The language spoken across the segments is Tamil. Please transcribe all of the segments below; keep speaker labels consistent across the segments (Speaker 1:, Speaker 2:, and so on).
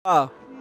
Speaker 1: ஆ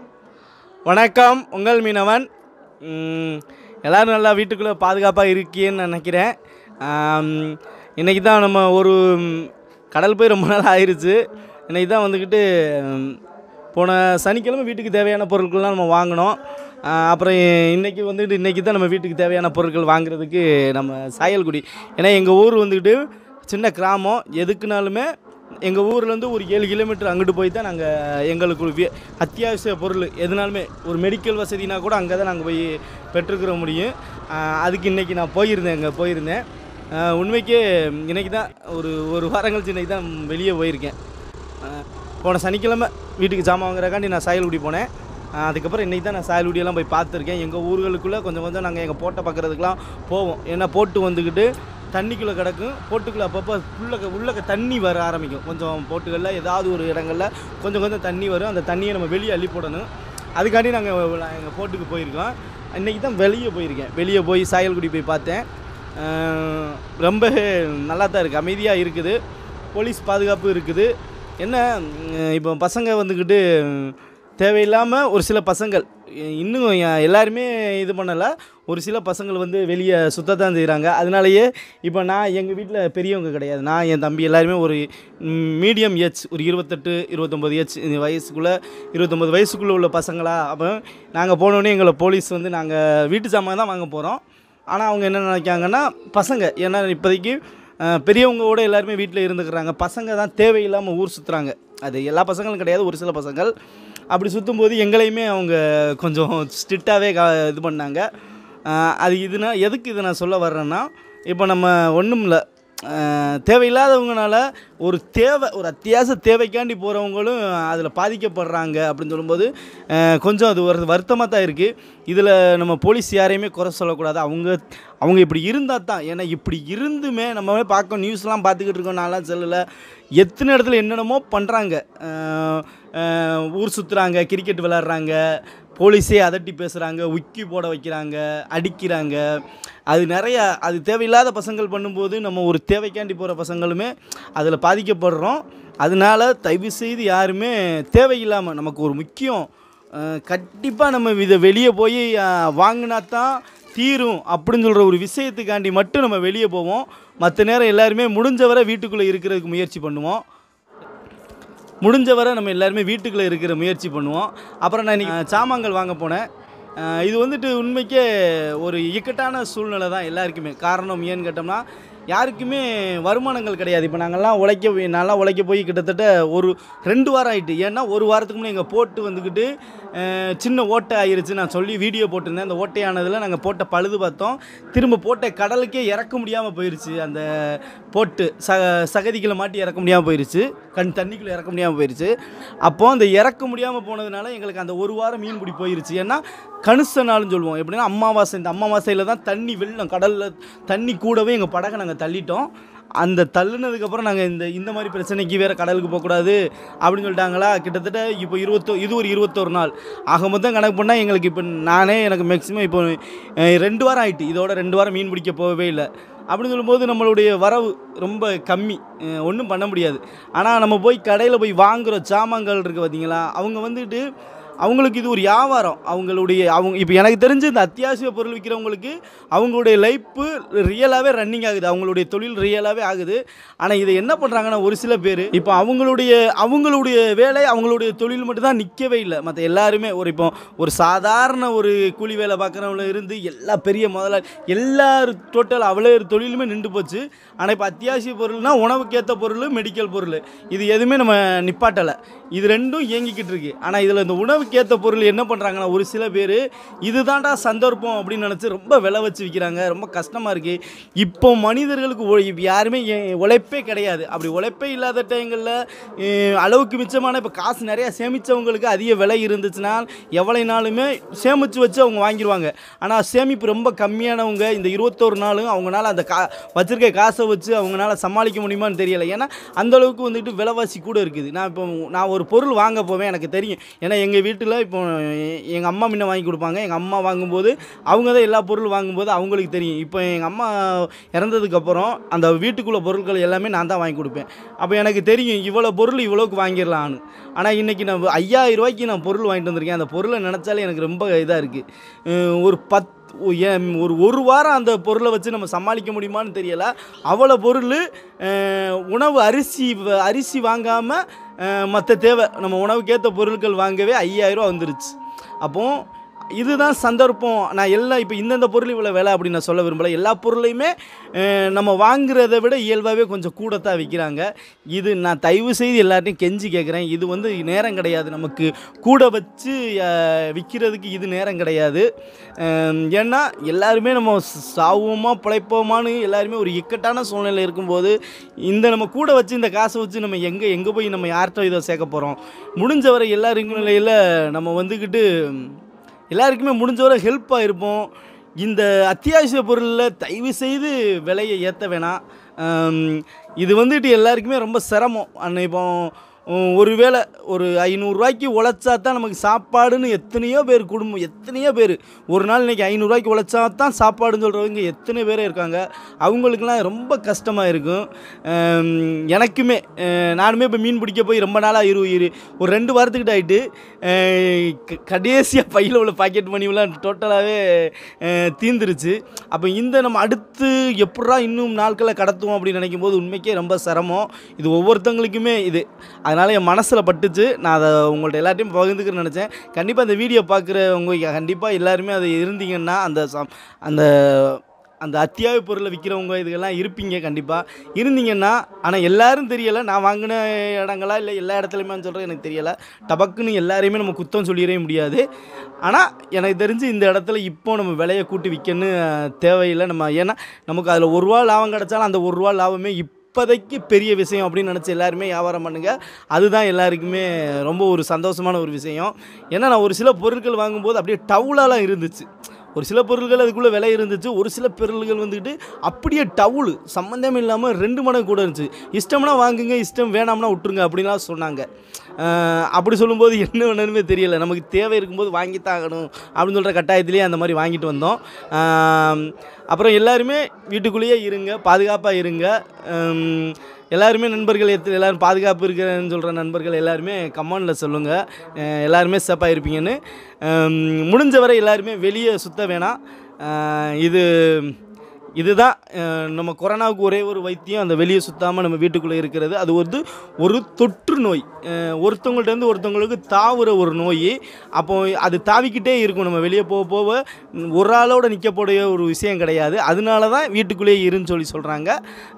Speaker 1: வணக்கம் உங்கள் மீனவன் ம், எல்லாரும் நல்லா வீட்டுக்குள்ளே பாதுகாப்பாக இருக்கீன்னு நினைக்கிறேன் ஆம், இன்னைக்கு தான் நம்ம ஒரு ம், கடல் போய் ரொம்ப நாள் ஆயிருச்சு இன்னைக்கு தான் வந்துக்கிட்டு ம், போன சனிக்கிழமை வீட்டுக்கு தேவையான பொருட்கள்லாம் நம்ம வாங்கினோம் ஆ, அப்புறம் இன்றைக்கி வந்துக்கிட்டு இன்றைக்கி தான் நம்ம வீட்டுக்கு தேவையான பொருட்கள் வாங்குறதுக்கு நம்ம சாயல்குடி ஏன்னா எங்கள் ஊர் வந்துக்கிட்டு சின்ன கிராமம் எதுக்குனாலுமே எங்கள் ஊர்லேருந்து ஒரு ஏழு கிலோமீட்டர் அங்கிட்டு போய் தான் நாங்கள் எங்களுக்கு ஒரு வி- அத்தியாவசிய பொருள் எதுனாலுமே ஒரு மெடிக்கல் வசதினா கூட அங்கே தான் நாங்கள் போய் பெற்றுக்கிற முடியும் ஆஹ் அதுக்கு இன்றைக்கி நான் போயிருந்தேன் அங்கே போயிருந்தேன் ஆஹ் உண்மைக்கே இன்றைக்கி தான் ஒரு ஒரு வாரம் கழிச்சு இன்றைக்கி தான் வெளியே போயிருக்கேன் ஆஹ் போன சனிக்கிழமை வீட்டுக்கு ஜாமான் வாங்குறக்காண்டி நான் சாயல்குடி போனேன் ஆஹ் அதுக்கப்புறம் இன்றைக்கி தான் நான் சாயல்குடியெல்லாம் போய் பார்த்துருக்கேன் எங்கள் ஊர்களுக்குள்ளே கொஞ்சம் கொஞ்சம் நாங்கள் எங்கள் போட்டை பார்க்குறதுக்கெலாம் போவோம் ஏன்னா போட்டு வந்துக்கிட்டு தண்ணிக்குள்ளே கிடக்கும் போட்டுக்குள்ளே அப்பப்போ உள்ளக்க உள்ளக்க தண்ணி வர ஆரம்பிக்கும் கொஞ்சம் போட்டுகளில் ஏதாவது ஒரு இடங்களில் கொஞ்சம் கொஞ்சம் தண்ணி வரும் அந்த தண்ணியை நம்ம வெளியே அள்ளி போடணும் அதுக்காண்டி நாங்கள் எங்கள் போட்டுக்கு போயிருக்கோம் இன்றைக்கி தான் வெளியே போயிருக்கேன் வெளியே போய் சாயல்குடி போய் பார்த்தேன் ஆஹ் ரொம்ப நல்லா தான் இருக்குது அமைதியாக இருக்குது போலீஸ் பாதுகாப்பு இருக்குது என்ன உம், இப்போ பசங்க வந்துக்கிட்டு தேவையில்லாமல் ஒரு சில பசங்கள் இன்னும் எ- எல்லாருமே இது பண்ணலை ஒரு சில பசங்கள் வந்து வெளியே சுத்தத்தான் செய்கிறாங்க அதனாலயே இப்போ நான் எங்கள் வீட்டில் பெரியவங்க கிடையாது நான் என் தம்பி எல்லாருமே ஒரு மீடியம் ஏஜ் ஒரு இருபத்தெட்டு இருபத்தொம்பது ஏஜ் இந்த வயசுக்குள்ளே இருபத்தொம்பது வயசுக்குள்ளே உள்ள பசங்களா அப்போ நாங்கள் போனோடனே எங்களை போலீஸ் வந்து நாங்கள் வீட்டு சாமான் தான் வாங்க போகிறோம் ஆனால் அவங்க என்ன நினைக்காங்கன்னா பசங்க ஏன்னா இப்போதைக்கு அஹ், பெரியவங்களோட எல்லாருமே வீட்டில் இருந்துக்கிறாங்க பசங்க தான் தேவையில்லாமல் ஊர் சுற்றுறாங்க அது எல்லா பசங்களும் கிடையாது ஒரு சில பசங்கள் அப்படி சுற்றும்போது எங்களையுமே அவங்க கொஞ்சம் ஸ்ட்ரிக்டாகவே இது பண்ணாங்க அஹ், அது இதுனா எதுக்கு இதை நான் சொல்ல வர்றேன்னா இப்போ நம்ம ஒன்றும் இல்லை தேவையில்லாதவங்கனால ஒரு தேவை ஒரு அத்தியாவசிய தேவைக்காண்டி போகிறவங்களும் அதில் பாதிக்கப்படுறாங்க அப்படின்னு சொல்லும்போது அஹ், கொஞ்சம் அது ஒரு வருத்தமாக தான் இருக்குது இதில் நம்ம போலீஸ் யாரையுமே குறை சொல்லக்கூடாது அவங்க அவங்க இப்படி இருந்தால் தான் ஏன்னா இப்படி இருந்துமே நம்ம பார்க்க நியூஸ்லாம் பார்த்துக்கிட்டு இருக்கோம் நான்லாம் செல்லலை எத்தனை இடத்துல என்னென்னமோ பண்ணுறாங்க ஊர் சுற்றுறாங்க கிரிக்கெட் விளாட்றாங்க போலீஸே அதட்டி பேசுகிறாங்க உக்கி போட வைக்கிறாங்க அடிக்கிறாங்க அது நிறையா அது தேவையில்லாத பசங்கள் பண்ணும்போது நம்ம ஒரு தேவைக்காண்டி போகிற பசங்களுமே அதில் பாதிக்கப்படுறோம் அதனால தயவு செய்து யாருமே தேவையில்லாமல் நமக்கு ஒரு முக்கியம் கண்டிப்பாக நம்ம இதை வெளியே போய் வாங்கினா தான் தீரும் அப்படின்னு சொல்கிற ஒரு விஷயத்துக்காண்டி மட்டும் நம்ம வெளியே போவோம் மற்ற நேரம் எல்லாருமே முடிஞ்சவரை வீட்டுக்குள்ளே இருக்கிறதுக்கு முயற்சி பண்ணுவோம் முடிஞ்சவரை நம்ம எல்லாருமே வீட்டுக்குள்ளே இருக்கிற முயற்சி பண்ணுவோம் அப்புறம் நான் இன்னைக்கு சாமான்கள் வாங்க போனேன் அஹ் இது வந்துட்டு உண்மைக்கே ஒரு இக்கட்டான சூழ்நிலை தான் எல்லாருக்குமே காரணம் ஏன்னு கேட்டோம்னா யாருக்குமே வருமானங்கள் கிடையாது இப்போ நாங்கள்லாம் உழைக்க போய் நல்லா உழைக்க போய் கிட்டத்தட்ட ஒரு ரெண்டு வாரம் ஆயிட்டு ஏன்னா ஒரு வாரத்துக்கு முன்னே எங்கள் போட்டு வந்துக்கிட்டு அஹ், சின்ன ஓட்டை ஆயிருச்சு நான் சொல்லி வீடியோ போட்டிருந்தேன் அந்த ஓட்டையானதில் நாங்கள் போட்ட பழுது பார்த்தோம் திரும்ப போட்ட கடலுக்கே இறக்க முடியாமல் போயிருச்சு அந்த போட்டு ச சகதிகளை மாட்டி இறக்க முடியாமல் போயிருச்சு கண் தண்ணிக்குள்ளே இறக்க முடியாமல் போயிருச்சு அப்போது அந்த இறக்க முடியாமல் போனதுனால எங்களுக்கு அந்த ஒரு வாரம் மீன் பிடி போயிருச்சு ஏன்னா கணுச நாள்னு சொல்லுவோம் எப்படின்னா அமாவாசை இந்த அமாவாசையில் தான் தண்ணி வெள்ளம் கடலில் தண்ணி கூடவே எங்கள் படகை நாங்கள் தள்ளிட்டோம் அந்த தள்ளுனதுக்கப்புறம் நாங்கள் இந்த இந்த மாதிரி பிரச்சனைக்கு வேறு கடலுக்கு போகக்கூடாது அப்படின்னு சொல்லிட்டாங்களா கிட்டத்தட்ட இப்போ இருபத்தோ இது ஒரு இருபத்தோரு நாள் ஆக மொத்தம் கணக்கு பண்ணால் எங்களுக்கு இப்போ நானே எனக்கு மேக்ஸிமம் இப்போ அஹ், ரெண்டு வாரம் ஆயிட்டு இதோட ரெண்டு வாரம் மீன் பிடிக்க போகவே இல்லை அப்படின்னு சொல்லும்போது நம்மளுடைய வரவு ரொம்ப கம்மி ஒன்றும் பண்ண முடியாது ஆனால் நம்ம போய் கடையில் போய் வாங்குகிற சாமான்கள் இருக்குது பார்த்தீங்களா அவங்க வந்துட்டு அவங்களுக்கு இது ஒரு வியாபாரம் அவங்களுடைய அவங்க இப்போ எனக்கு தெரிஞ்சு இந்த அத்தியாவசிய பொருள் விற்கிறவங்களுக்கு அவங்களுடைய லைஃப்பு ரியலாகவே ரன்னிங் ஆகுது அவங்களுடைய தொழில் ரியலாகவே ஆகுது ஆனால் இதை என்ன பண்ணுறாங்கன்னா ஒரு சில பேர் இப்போ அவங்களுடைய அவங்களுடைய வேலை அவங்களுடைய தொழில் மட்டும் தான் நிற்கவே இல்லை மற்ற எல்லாருமே ஒரு இப்போ ஒரு சாதாரண ஒரு கூலி வேலை பார்க்குறவங்கள இருந்து எல்லா பெரிய முதலாளி எல்லார் டோட்டல் அவ்வளோ தொழிலுமே நின்று போச்சு ஆனால் இப்போ அத்தியாவசிய பொருள்னா உணவுக்கேற்ற பொருள் மெடிக்கல் பொருள் இது எதுவுமே நம்ம நிப்பாட்டலை இது ரெண்டும் இயங்கிக்கிட்டு இருக்கு ஆனால் இதில் இந்த உணவுக்கேற்ற பொருள் என்ன பண்ணுறாங்கன்னா ஒரு சில பேர் இதுதான்டா சந்தர்ப்பம் அப்படின்னு நினச்சி ரொம்ப விலை வச்சு விற்கிறாங்க ரொம்ப கஷ்டமாக இருக்குது இப்போ மனிதர்களுக்கு ஒ- இப்ப யாருமே எ- உழைப்பே கிடையாது அப்படி உழைப்பே இல்லாத டைங்களில் அளவுக்கு மிச்சமான இப்போ காசு நிறையா சேமித்தவங்களுக்கு அதிக விலை இருந்துச்சுன்னா எவ்வளோ நாளுமே சேமித்து வச்சு அவங்க வாங்கிடுவாங்க ஆனால் சேமிப்பு ரொம்ப கம்மியானவங்க இந்த இருபத்தோரு நாளும் அவங்களால அந்த கா வச்சிருக்க காசை வச்சு அவங்களால சமாளிக்க முடியுமான்னு தெரியல ஏன்னா அந்த அளவுக்கு வந்துட்டு விலைவாசி கூட இருக்குது நான் இப்போ நான் ஒரு பொருள் வாங்க போவேன் எனக்கு தெரியும் ஏன்னா எங்கள் வீட்டில் வீட்டில் இப்போ எங்கள் அம்மா முன்ன வாங்கி கொடுப்பாங்க எங்கள் அம்மா வாங்கும்போது அவங்க தான் எல்லா பொருளும் வாங்கும்போது அவங்களுக்கு தெரியும் இப்போ எங்கள் அம்மா இறந்ததுக்கப்புறம் அந்த வீட்டுக்குள்ள பொருட்கள் எல்லாமே நான் தான் வாங்கி கொடுப்பேன் அப்போ எனக்கு தெரியும் இவ்வளோ பொருள் இவ்வளோக்கு வாங்கிடலான்னு ஆனால் இன்றைக்கி நான் ஐயாயிரம் ரூபாய்க்கு நான் பொருள் வாங்கிட்டு வந்திருக்கேன் அந்த பொருளை நினச்சாலே எனக்கு ரொம்ப இதாக இருக்குது ஒரு பத் ஒ- ஏன் ஒரு ஒரு வாரம் அந்த பொருளை வச்சு நம்ம சமாளிக்க முடியுமான்னு தெரியல அவ்வளோ பொருள் அஹ், உணவு அரிசி வ- அரிசி வாங்காமல் மற்ற தேவை நம்ம உணவுக்கேற்ற பொருட்கள் வாங்கவே ஐயாயிரம் வந்துருச்சு அப்போது இதுதான் சந்தர்ப்பம் நான் எல்லாம் இப்போ இந்தந்த பொருள் இவ்வளோ விலை அப்படின்னு நான் சொல்ல விரும்பல எல்லா பொருளையுமே அஹ், நம்ம வாங்குறதை விட இயல்பாகவே கொஞ்சம் கூடத்தான் விற்கிறாங்க இது நான் தயவு செய்து எல்லார்ட்டையும் கெஞ்சி கேட்குறேன் இது வந்து நேரம் கிடையாது நமக்கு கூட வச்சு அஹ், விற்கிறதுக்கு இது நேரம் கிடையாது அஹ், ஏன்னா எல்லாருமே நம்ம சாவோமா பிழைப்போமான்னு எல்லாருமே ஒரு இக்கட்டான சூழ்நிலை இருக்கும்போது இந்த நம்ம கூட வச்சு இந்த காசை வச்சு நம்ம எங்கே எங்கே போய் நம்ம யார்கிட்ட இதை சேர்க்க போகிறோம் முடிஞ்ச வரை எல்லாருக்கும் நிலையில் நம்ம வந்துக்கிட்டு எல்லாருக்குமே முடிஞ்ச வரை ஹெல்ப்பாக இருப்போம் இந்த அத்தியாவசிய பொருளில் தயவு செய்து விலையை ஏற்ற வேணாம் ஆம், இது வந்துட்டு எல்லாருக்குமே ரொம்ப சிரமம் அன்னை இப்போ உம், ஒருவேளை ஒரு ஐநூறுரூவாய்க்கு உழைச்சா தான் நமக்கு சாப்பாடுன்னு எத்தனையோ பேர் குடும்பம் எத்தனையோ பேர் ஒரு நாள் இன்றைக்கி ஐநூறுரூவாய்க்கு உழைச்சா தான் சாப்பாடுன்னு சொல்கிறவங்க எத்தனை பேர் இருக்காங்க அவங்களுக்குலாம் ரொம்ப கஷ்டமாக இருக்கும் ஆம், எனக்குமே அஹ், நானுமே இப்போ மீன் பிடிக்க போய் ரொம்ப நாளாக இரு இரு ஒரு ரெண்டு வாரத்துக்கிட்ட ஆகிட்டு கடைசியாக பையில் உள்ள பாக்கெட் மணிலாம் டோட்டலாகவே தீந்துருச்சு அப்போ இந்த நம்ம அடுத்து எப்படா இன்னும் நாட்களை கடத்துவோம் அப்படின்னு நினைக்கும் போது உண்மைக்கே ரொம்ப சிரமம் இது ஒவ்வொருத்தங்களுக்குமே இது அதனால் என் மனசில் பட்டுச்சு நான் அதை உங்கள்ட்ட எல்லாத்தையும் பகிர்ந்துக்கிறேன்னு நினச்சேன் கண்டிப்பாக அந்த வீடியோ பார்க்குறவங்க கண்டிப்பாக எல்லாருமே அது இருந்தீங்கன்னா அந்த சம் அந்த அந்த அத்தியாவசிய பொருளை விற்கிறவங்க இதுக்கெல்லாம் இருப்பீங்க கண்டிப்பாக இருந்தீங்கன்னா ஆனால் எல்லாரும் தெரியலை நான் வாங்கின இடங்களா இல்லை எல்லா இடத்துலையுமே சொல்கிறேன் எனக்கு தெரியலை டபக்குன்னு எல்லாரையுமே நம்ம குத்தம் சொல்லிடவே முடியாது ஆனால் எனக்கு தெரிஞ்சு இந்த இடத்துல இப்போ நம்ம விலையை கூட்டி விற்கன்னு அஹ், தேவையில்லை நம்ம ஏன்னா நமக்கு அதில் ஒரு ரூபா லாபம் கிடைச்சாலும் அந்த ஒரு ரூபா லாபமே இப்போதைக்கு பெரிய விஷயம் அப்படின்னு நினச்சி எல்லாருமே வியாபாரம் பண்ணுங்க அதுதான் எல்லாருக்குமே ரொம்ப ஒரு சந்தோஷமான ஒரு விஷயம் ஏன்னா நான் ஒரு சில பொருட்கள் வாங்கும்போது அப்படியே டவுலாலாம் இருந்துச்சு ஒரு சில பொருட்கள் அதுக்குள்ளே விலை இருந்துச்சு ஒரு சில பொருள்கள் வந்துக்கிட்டு அப்படியே டவுலு சம்மந்தமே இல்லாமல் ரெண்டு மடங்கு கூட இருந்துச்சு இஷ்டம்னா வாங்குங்க இஷ்டம் வேணாம்னா விட்டுருங்க அப்படின்லாம் சொன்னாங்க அஹ் அப்படி சொல்லும்போது என்ன வேணுமே தெரியல நமக்கு தேவை இருக்கும்போது வாங்கித்தான் ஆகணும் அப்படின்னு சொல்கிற கட்டாயத்திலேயே அந்த மாதிரி வாங்கிட்டு வந்தோம் அஹ் அப்புறம் எல்லாருமே வீட்டுக்குள்ளேயே இருங்க பாதுகாப்பாக இருங்க அஹ் எல்லாருமே நண்பர்கள் எத்த எல்லாரும் பாதுகாப்பு இருக்கிறேன்னு சொல்கிற நண்பர்கள் எல்லாருமே கமெண்டில் சொல்லுங்கள் அஹ் எல்லாருமே சேஃபாக இருப்பீங்கன்னு அஹ் முடிஞ்ச வரை எல்லாருமே வெளியே சுத்த வேணாம் அஹ் இது இதுதான் அஹ் நம்ம கொரோனாவுக்கு ஒரே ஒரு வைத்தியம் அந்த வெளியே சுத்தாமல் நம்ம வீட்டுக்குள்ளே இருக்கிறது அது வந்து ஒரு தொற்று நோய் அஹ் ஒருத்தவங்கள்ட்ட இருந்து ஒருத்தவங்களுக்கு தாவுற ஒரு நோய் அப்போ அது தாவிக்கிட்டே இருக்கும் நம்ம வெளியே போக போக ஒரு ஆளோட நிற்கக்கூடிய ஒரு விஷயம் கிடையாது அதனால தான் வீட்டுக்குள்ளேயே இருன்னு சொல்லி சொல்கிறாங்க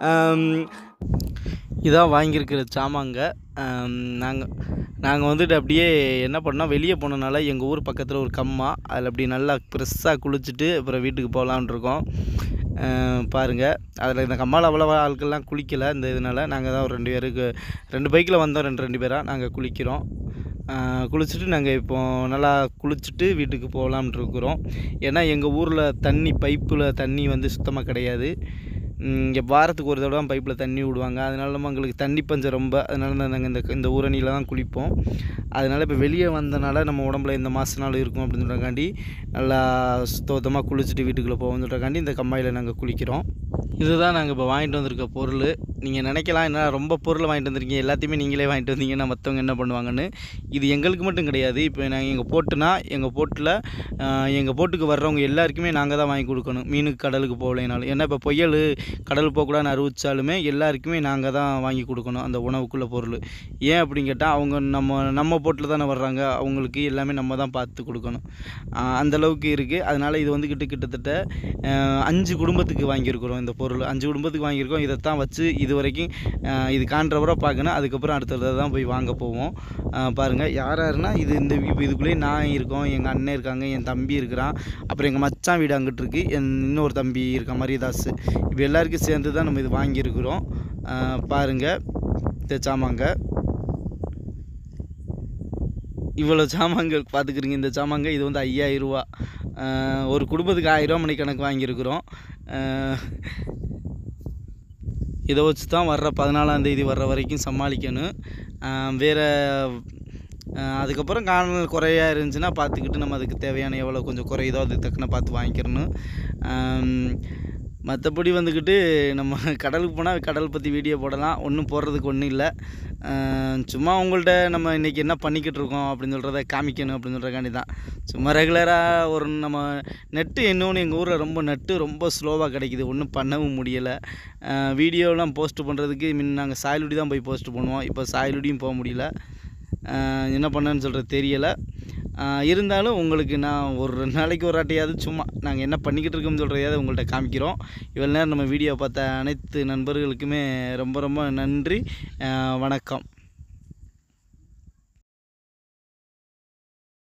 Speaker 1: இதான் வாங்கியிருக்கிற சாமாங்க நாங்கள் நாங்கள் வந்துட்டு அப்படியே என்ன பண்ணோம் வெளியே போனனால எங்கள் ஊர் பக்கத்தில் ஒரு கம்மா அதில் அப்படி நல்லா ஃப்ரெஷ்ஷாக குளிச்சுட்டு அப்புறம் வீட்டுக்கு போகலான் இருக்கோம் பாருங்கள் அதில் இந்த கம்மாவில் அவ்வளோ ஆட்கள்லாம் குளிக்கலை இந்த இதனால் நாங்கள் தான் ஒரு ரெண்டு பேருக்கு ரெண்டு பைக்கில் வந்தோம் ரெண்டு ரெண்டு பேராக நாங்கள் குளிக்கிறோம் அஹ் குளிச்சுட்டு நாங்கள் இப்போ நல்லா குளிச்சுட்டு வீட்டுக்கு போகலாம்னு இருக்கிறோம் ஏன்னா எங்கள் ஊரில் தண்ணி பைப்பில் தண்ணி வந்து சுத்தமாக கிடையாது இங்கே வாரத்துக்கு ஒரு தடவை தான் பைப்பில் தண்ணி விடுவாங்க அதனால நம்ம எங்களுக்கு தண்ணி பஞ்சம் ரொம்ப அதனால தான் நாங்கள் இந்த இந்த ஊரணியில் தான் குளிப்போம் அதனால் இப்போ வெளியே வந்தனால நம்ம உடம்புல எந்த மாசனாலும் இருக்கும் அப்படின்னு சொல்கிறக்காண்டி நல்லா சுத்தமாக குளிச்சுட்டு வீட்டுக்குள்ளே போவோம்னு சொல்கிறக்காண்டி இந்த கம்மாயில் நாங்கள் குளிக்கிறோம் இதுதான் நாங்கள் இப்போ வாங்கிட்டு வந்திருக்க பொருள் நீங்கள் நினைக்கலாம் என்ன ரொம்ப பொருள் வாங்கிட்டு வந்திருக்கீங்க எல்லாத்தையுமே நீங்களே வாங்கிட்டு வந்தீங்கன்னா மற்றவங்க என்ன பண்ணுவாங்கன்னு இது எங்களுக்கு மட்டும் கிடையாது இப்போ நாங்கள் எங்கள் போட்டுனா எங்கள் போட்டில் எங்கள் போட்டுக்கு வர்றவங்க எல்லாருக்குமே நாங்கள் தான் வாங்கி கொடுக்கணும் மீனுக்கு கடலுக்கு போகலைனாலும் ஏன்னா இப்போ புயல் கடல் போகக்கூடாதுன்னு அறிவிச்சாலுமே எல்லாருக்குமே நாங்கள் தான் வாங்கி கொடுக்கணும் அந்த உணவுக்குள்ள பொருள் ஏன் அப்படின்னு கேட்டால் அவங்க நம்ம நம்ம போட்டில் தானே வர்றாங்க அவங்களுக்கு எல்லாமே நம்ம தான் பார்த்து கொடுக்கணும் ஆஹ் அந்த அளவுக்கு இருக்குது அதனால் இது வந்து கிட்ட கிட்டத்தட்ட ஆஹ் அஞ்சு குடும்பத்துக்கு வாங்கியிருக்கிறோம் இந்த பொருள் அஞ்சு குடும்பத்துக்கு வாங்கியிருக்கோம் இதை தான் வச்சு இது வரைக்கும் ஆஹ் இது காண்றவரை பார்க்கணும் அதுக்கப்புறம் அடுத்தது தான் போய் வாங்க போவோம் ஆஹ் பாருங்கள் யார் யாருன்னா இது இந்த இப்போ இதுக்குள்ளேயே நான் இருக்கோம் எங்கள் அண்ணன் இருக்காங்க என் தம்பி இருக்கிறான் அப்புறம் எங்கள் மச்சான் வீடு அங்கிட்டு இருக்கு என் இன்னொரு தம்பி இருக்க மரியதாஸ் இப்போ எல்லாருக்கும் சேர்ந்து தான் நம்ம இது வாங்கியிருக்கிறோம் ஆஹ் பாருங்க இந்த சாமாங்க இவ்வளோ சாமான்கள் பார்த்துக்கிறீங்க இந்த சாமாங்க இது வந்து ஐயாயிரம் ரூபா ஆஹ் ஒரு குடும்பத்துக்கு ஆயிரம் மணி கணக்கு வாங்கியிருக்கிறோம் ஆஹ் இதை வச்சு தான் வர்ற பதினாலாம் தேதி வர்ற வரைக்கும் சமாளிக்கணும் ஆஹ் வேறு அஹ் அதுக்கப்புறம் காணல் குறையா இருந்துச்சுன்னா பார்த்துக்கிட்டு நம்ம அதுக்கு தேவையான எவ்வளோ கொஞ்சம் குறையுதோ அதுக்கு தக்கன பார்த்து வாங்கிக்கிறணும் மற்றபடி வந்துக்கிட்டு நம்ம கடலுக்கு போனால் கடல் பற்றி வீடியோ போடலாம் ஒன்றும் போடுறதுக்கு ஒன்றும் இல்லை அஹ் சும்மா உங்கள்கிட்ட நம்ம இன்றைக்கி என்ன பண்ணிக்கிட்டு இருக்கோம் அப்படின்னு சொல்கிறத காமிக்கணும் அப்படின்னு சொல்கிறக்காண்டி தான் சும்மா ரெகுலராக ஒரு நம்ம நெட்டு இன்னொன்று எங்கள் ஊரில் ரொம்ப நெட்டு ரொம்ப ஸ்லோவாக கிடைக்குது ஒன்றும் பண்ணவும் முடியலை வீடியோலாம் போஸ்ட் பண்ணுறதுக்கு முன்ன நாங்கள் சாயலுடி தான் போய் போஸ்ட் பண்ணுவோம் இப்போ சாயலுடியும் போக முடியல அஹ் என்ன பண்ணேன்னு சொல்கிறது தெரியலை அஹ் இருந்தாலும் உங்களுக்கு நான் ஒரு ரெண்டு நாளைக்கு ஒரு வாட்டியாவது சும்மா நாங்கள் என்ன பண்ணிக்கிட்டு இருக்கோம்னு சொல்கிறதையாவது உங்கள்கிட்ட காமிக்கிறோம் இவ்வளோ நேரம் நம்ம வீடியோ பார்த்த அனைத்து நண்பர்களுக்குமே ரொம்ப ரொம்ப நன்றி அஹ் வணக்கம்